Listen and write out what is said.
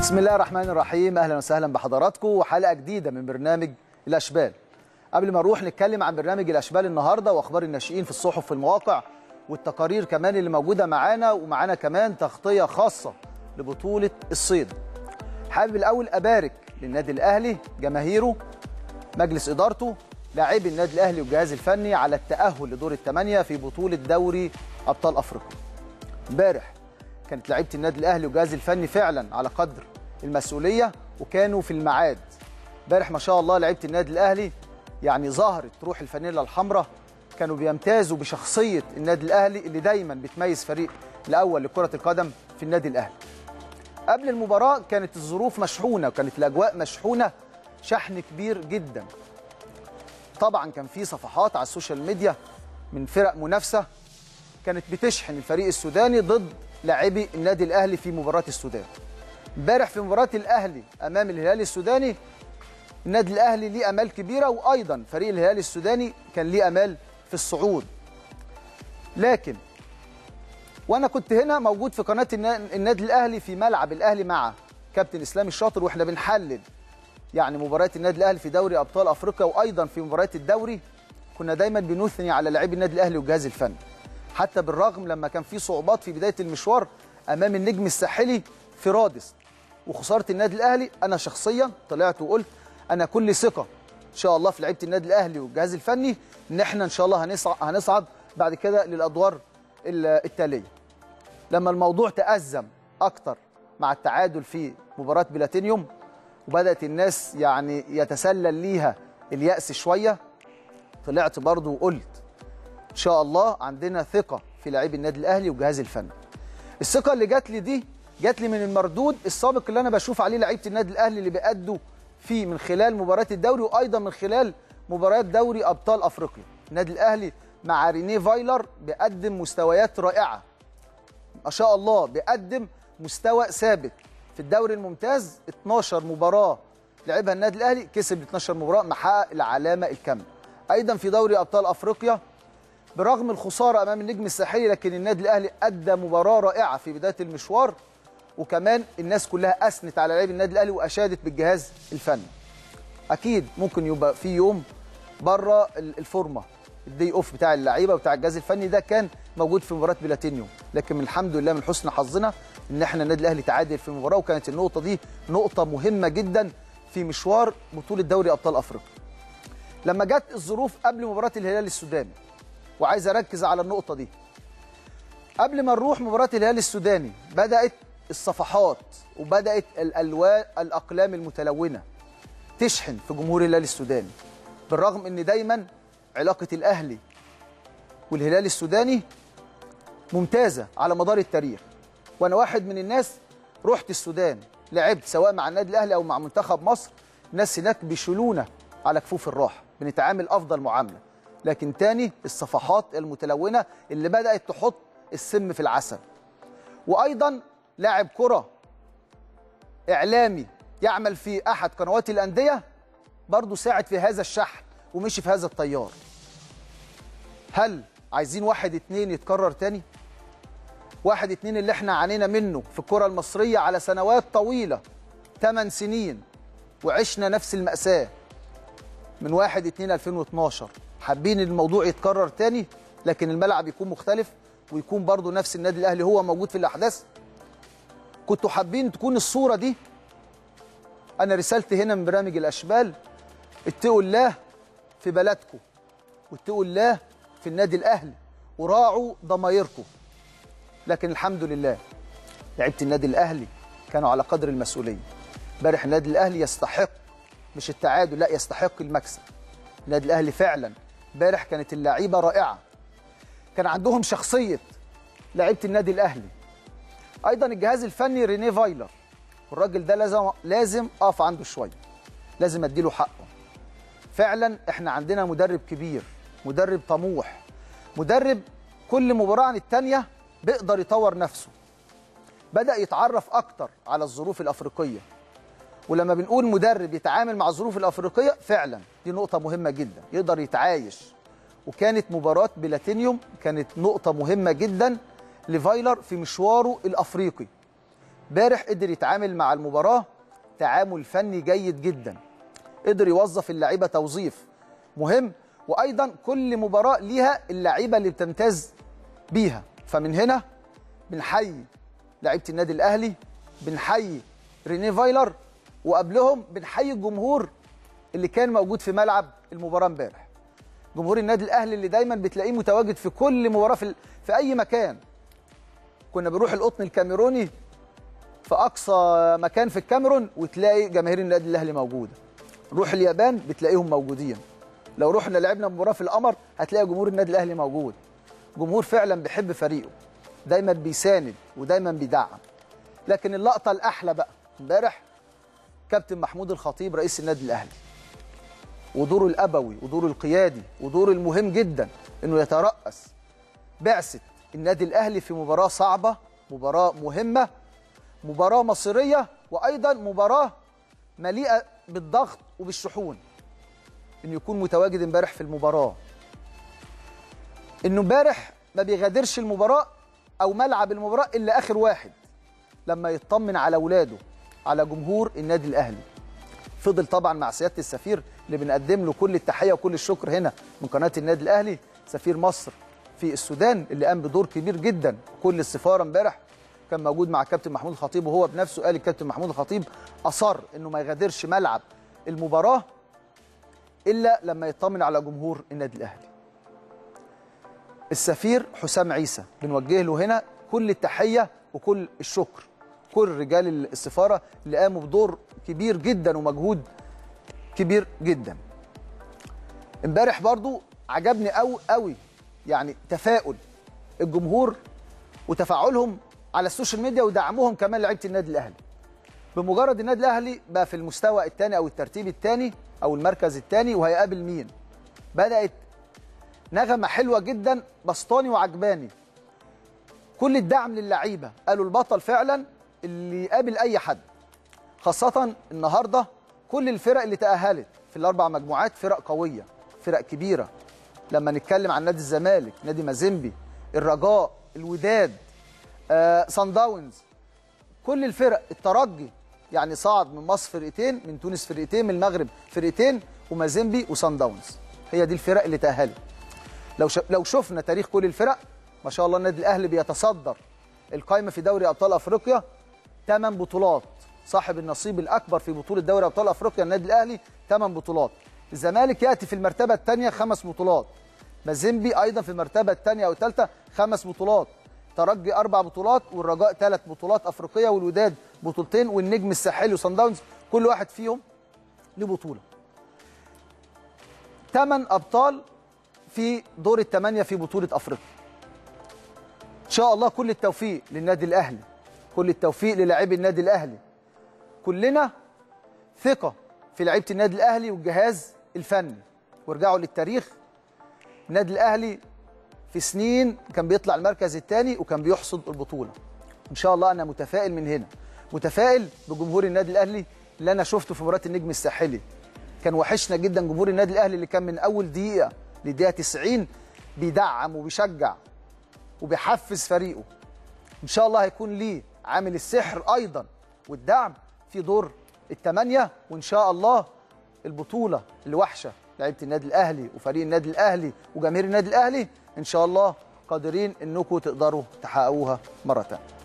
بسم الله الرحمن الرحيم اهلا وسهلا بحضراتكم وحلقه جديده من برنامج الاشبال قبل ما نروح نتكلم عن برنامج الاشبال النهارده واخبار الناشئين في الصحف في المواقع والتقارير كمان اللي موجوده معانا ومعانا كمان تغطيه خاصه لبطوله الصيد حابب الاول ابارك للنادي الاهلي جماهيره مجلس ادارته لاعبي النادي الاهلي والجهاز الفني على التاهل لدور الثمانيه في بطوله دوري ابطال افريقيا امبارح كانت لعيبه النادي الاهلي والجهاز الفني فعلا على قدر المسؤوليه وكانوا في الميعاد امبارح ما شاء الله لعيبه النادي الاهلي يعني ظهرت روح الفانيلا الحمراء كانوا بيمتازوا بشخصيه النادي الاهلي اللي دايما بتميز فريق الاول لكره القدم في النادي الاهلي قبل المباراه كانت الظروف مشحونه وكانت الاجواء مشحونه شحن كبير جدا طبعا كان في صفحات على السوشيال ميديا من فرق منافسه كانت بتشحن الفريق السوداني ضد لاعبي النادي الاهلي في مباراه السودان امبارح في مباراه الاهلي امام الهلال السوداني النادي الاهلي ليه امال كبيره وايضا فريق الهلال السوداني كان ليه امال في الصعود لكن وانا كنت هنا موجود في قناه النادي الاهلي في ملعب الاهلي مع كابتن اسلام الشاطر واحنا بنحلل يعني مباريات النادي الاهلي في دوري ابطال افريقيا وايضا في مباريات الدوري كنا دايما بنثني على لاعبي النادي الاهلي والجهاز الفني حتى بالرغم لما كان في صعوبات في بدايه المشوار امام النجم الساحلي في رادس وخساره النادي الاهلي انا شخصيا طلعت وقلت انا كل ثقه ان شاء الله في لعيبه النادي الاهلي والجهاز الفني ان احنا ان شاء الله هنصعد هنصعد بعد كده للادوار التاليه لما الموضوع تازم اكتر مع التعادل في مباراه بلاتينيوم وبدات الناس يعني يتسلل ليها الياس شويه طلعت برضو وقلت ان شاء الله عندنا ثقه في لاعبي النادي الاهلي والجهاز الفني الثقه اللي جات لي دي جات لي من المردود السابق اللي انا بشوف عليه لعيبه النادي الاهلي اللي بيأدوا فيه من خلال مباريات الدوري وايضا من خلال مباريات دوري ابطال افريقيا النادي الاهلي مع رينيه فايلر بيقدم مستويات رائعه ما شاء الله بيقدم مستوى ثابت في الدوري الممتاز 12 مباراه لعبها النادي الاهلي كسب 12 مباراه محقق العلامه الكامله ايضا في دوري ابطال افريقيا برغم الخساره امام النجم الساحلي لكن النادي الاهلي ادى مباراه رائعه في بدايه المشوار وكمان الناس كلها اثنت على لاعبي النادي الاهلي واشادت بالجهاز الفني اكيد ممكن يبقى في يوم بره الفورمه الدي اوف بتاع اللعيبه وبتاع الجهاز الفني ده كان موجود في مباراه بلاتينيوم لكن من الحمد لله من حسن حظنا ان احنا النادي الاهلي تعادل في المباراه وكانت النقطه دي نقطه مهمه جدا في مشوار بطوله دوري ابطال افريقيا لما جت الظروف قبل مباراه الهلال السوداني وعايز اركز على النقطه دي قبل ما نروح مباراه الهلال السوداني بدات الصفحات وبدات الالوان الاقلام المتلونه تشحن في جمهور الهلال السوداني بالرغم ان دايما علاقه الاهلي والهلال السوداني ممتازه على مدار التاريخ وانا واحد من الناس رحت السودان لعبت سواء مع النادي الاهلي او مع منتخب مصر الناس هناك بيشيلونا على كفوف الراحه بنتعامل افضل معامله لكن تاني الصفحات المتلونه اللي بدات تحط السم في العسل وايضا لاعب كره اعلامي يعمل في احد قنوات الانديه برضه ساعد في هذا الشحن ومشي في هذا التيار هل عايزين واحد اتنين يتكرر تاني واحد اتنين اللي احنا عانينا منه في الكره المصريه على سنوات طويله 8 سنين وعشنا نفس المأساة من 1 2 2012 حابين الموضوع يتكرر تاني لكن الملعب يكون مختلف ويكون برضو نفس النادي الاهلي هو موجود في الاحداث كنتوا حابين تكون الصوره دي انا رسالتي هنا من برنامج الاشبال اتقوا الله في بلدكم واتقوا الله في النادي الاهلي وراعوا ضمايركم لكن الحمد لله لعيبه النادي الاهلي كانوا على قدر المسؤوليه امبارح النادي الاهلي يستحق مش التعادل لا يستحق المكسب النادي الاهلي فعلا امبارح كانت اللعيبه رائعه كان عندهم شخصيه لعيبه النادي الاهلي ايضا الجهاز الفني رينيه فايلر والراجل ده لازم لازم اقف عنده شويه لازم اديله حقه فعلا احنا عندنا مدرب كبير مدرب طموح مدرب كل مباراه عن الثانيه بيقدر يطور نفسه بدا يتعرف اكتر على الظروف الافريقيه ولما بنقول مدرب يتعامل مع الظروف الافريقيه فعلا دي نقطه مهمه جدا يقدر يتعايش وكانت مباراه بلاتينيوم كانت نقطه مهمه جدا لفايلر في مشواره الافريقي امبارح قدر يتعامل مع المباراه تعامل فني جيد جدا قدر يوظف اللعيبه توظيف مهم وايضا كل مباراه ليها اللعيبه اللي بتمتاز بيها فمن هنا بنحيي لعيبه النادي الاهلي بنحيي ريني فايلر وقبلهم بنحيي الجمهور اللي كان موجود في ملعب المباراه امبارح جمهور النادي الاهلي اللي دايما بتلاقيه متواجد في كل مباراه في, في اي مكان كنا بنروح القطن الكاميروني في اقصى مكان في الكاميرون وتلاقي جماهير النادي الاهلي موجوده نروح اليابان بتلاقيهم موجودين لو رحنا لعبنا مباراه في القمر هتلاقي جمهور النادي الاهلي موجود جمهور فعلا بيحب فريقه دايما بيساند ودايما بيدعم لكن اللقطه الاحلى بقى امبارح كابتن محمود الخطيب رئيس النادي الاهلي ودوره الابوي ودوره القيادي ودوره المهم جدا انه يترأس بعثه النادي الاهلي في مباراه صعبه مباراه مهمه مباراه مصيريه وايضا مباراه مليئه بالضغط وبالشحون انه يكون متواجد امبارح في المباراه انه امبارح ما بيغادرش المباراه او ملعب المباراه الا اخر واحد لما يطمن على اولاده على جمهور النادي الاهلي فضل طبعا مع سياده السفير اللي بنقدم له كل التحيه وكل الشكر هنا من قناه النادي الاهلي سفير مصر في السودان اللي قام بدور كبير جدا كل السفاره امبارح كان موجود مع الكابتن محمود الخطيب وهو بنفسه قال الكابتن محمود الخطيب اصر انه ما يغادرش ملعب المباراه الا لما يطمن على جمهور النادي الاهلي السفير حسام عيسى بنوجه له هنا كل التحيه وكل الشكر كل رجال السفاره اللي قاموا بدور كبير جدا ومجهود كبير جدا امبارح برضو عجبني قوي قوي يعني تفاؤل الجمهور وتفاعلهم على السوشيال ميديا ودعمهم كمان لعيبه النادي الاهلي بمجرد النادي الاهلي بقى في المستوى الثاني او الترتيب الثاني او المركز الثاني وهيقابل مين بدات نغمه حلوه جدا بسطاني وعجباني كل الدعم للعيبه قالوا البطل فعلا اللي يقابل اي حد خاصه النهارده كل الفرق اللي تاهلت في الاربع مجموعات فرق قويه فرق كبيره لما نتكلم عن نادي الزمالك نادي مازيمبي الرجاء الوداد آه، صن داونز كل الفرق الترجي يعني صعد من مصر فرقتين من تونس فرقتين من المغرب فرقتين ومازيمبي وصن داونز هي دي الفرق اللي تاهلت لو ش... لو شفنا تاريخ كل الفرق ما شاء الله النادي الاهلي بيتصدر القائمه في دوري ابطال افريقيا ثمان بطولات صاحب النصيب الاكبر في بطوله دوري ابطال افريقيا النادي الاهلي ثمان بطولات الزمالك ياتي في المرتبه الثانيه خمس بطولات مازيمبي ايضا في المرتبه الثانيه او الثالثه خمس بطولات ترجي اربع بطولات والرجاء ثلاث بطولات افريقيه والوداد بطولتين والنجم الساحلي وصن داونز كل واحد فيهم له بطوله ثمان ابطال في دور الثمانيه في بطوله افريقيا ان شاء الله كل التوفيق للنادي الاهلي كل التوفيق للاعبي النادي الاهلي كلنا ثقه في لعيبه النادي الاهلي والجهاز الفني وارجعوا للتاريخ النادي الاهلي في سنين كان بيطلع المركز الثاني وكان بيحصد البطوله ان شاء الله انا متفائل من هنا متفائل بجمهور النادي الاهلي اللي انا شفته في مباراه النجم الساحلي كان وحشنا جدا جمهور النادي الاهلي اللي كان من اول دقيقه لدقيقه 90 بيدعم وبيشجع وبيحفز فريقه ان شاء الله هيكون ليه عامل السحر ايضا والدعم في دور الثمانيه وان شاء الله البطوله اللي وحشه لعيبه النادي الاهلي وفريق النادي الاهلي وجماهير النادي الاهلي ان شاء الله قادرين انكم تقدروا تحققوها مره ثانيه